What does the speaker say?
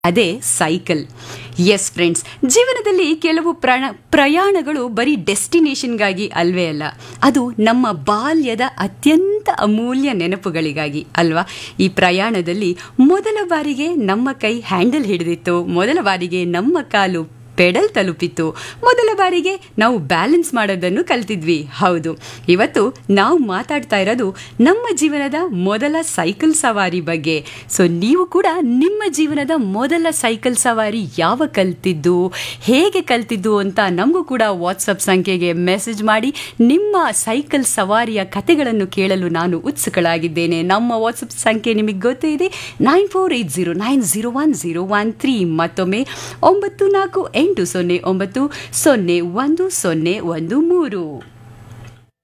ಅದೇ cycle S friends ಜೀವನದಲ್ಲಿ ಕೆಲವು ಪ್ರಣ ಪ್ರಯಾಣಗಳು ಬರೀ ಡೆಸ್ಟಿನೇಷನ್ಗಾಗಿ ಅಲ್ವೇ ಅಲ್ಲ ಅದು ನಮ್ಮ ಬಾಲ್ಯದ ಅತ್ಯಂತ ಅಮೂಲ್ಯ ನೆನಪುಗಳಿಗಾಗಿ ಅಲ್ವಾ ಈ ಪ್ರಯಾಣದಲ್ಲಿ ಮೊದಲ ಬಾರಿಗೆ ನಮ್ಮ ಕೈ ಹ್ಯಾಂಡಲ್ ಹಿಡಿದಿತ್ತು ಮೊದಲ ಬಾರಿಗೆ ನಮ್ಮ ಕಾಲು ಪೆಡಲ್ ತಲುಪಿತ್ತು ಮೊದಲ ಬಾರಿಗೆ ನಾವು ಬ್ಯಾಲೆನ್ಸ್ ಮಾಡೋದನ್ನು ಕಲ್ತಿದ್ವಿ ಹೌದು ಇವತ್ತು ನಾವು ಮಾತಾಡ್ತಾ ಇರೋದು ನಮ್ಮ ಜೀವನದ ಮೊದಲ ಸೈಕಲ್ ಸವಾರಿ ಬಗ್ಗೆ ಸೊ ನೀವು ಕೂಡ ನಿಮ್ಮ ಜೀವನದ ಮೊದಲ ಸೈಕಲ್ ಸವಾರಿ ಯಾವ ಕಲ್ತಿದ್ದು ಹೇಗೆ ಕಲ್ತಿದ್ದು ಅಂತ ನಮಗೂ ಕೂಡ ವಾಟ್ಸಪ್ ಸಂಖ್ಯೆಗೆ ಮೆಸೇಜ್ ಮಾಡಿ ನಿಮ್ಮ ಸೈಕಲ್ ಸವಾರಿಯ ಕಥೆಗಳನ್ನು ಕೇಳಲು ನಾನು ಉತ್ಸುಕಳಾಗಿದ್ದೇನೆ ನಮ್ಮ ವಾಟ್ಸಪ್ ಸಂಖ್ಯೆ ನಿಮಗೆ ಗೊತ್ತೇ ಇದೆ nine four eight zero nine zero one zero one three ಮತ್ತೊಮ್ಮೆ ಒಂಬತ್ತು ನಾಲ್ಕು ಎಂಟು ಸೊನ್ನೆ ಒಂಬತ್ತು ಸೊನ್ನೆ ಒಂದು ಸೊನ್ನೆ ಒಂದು ಮೂರು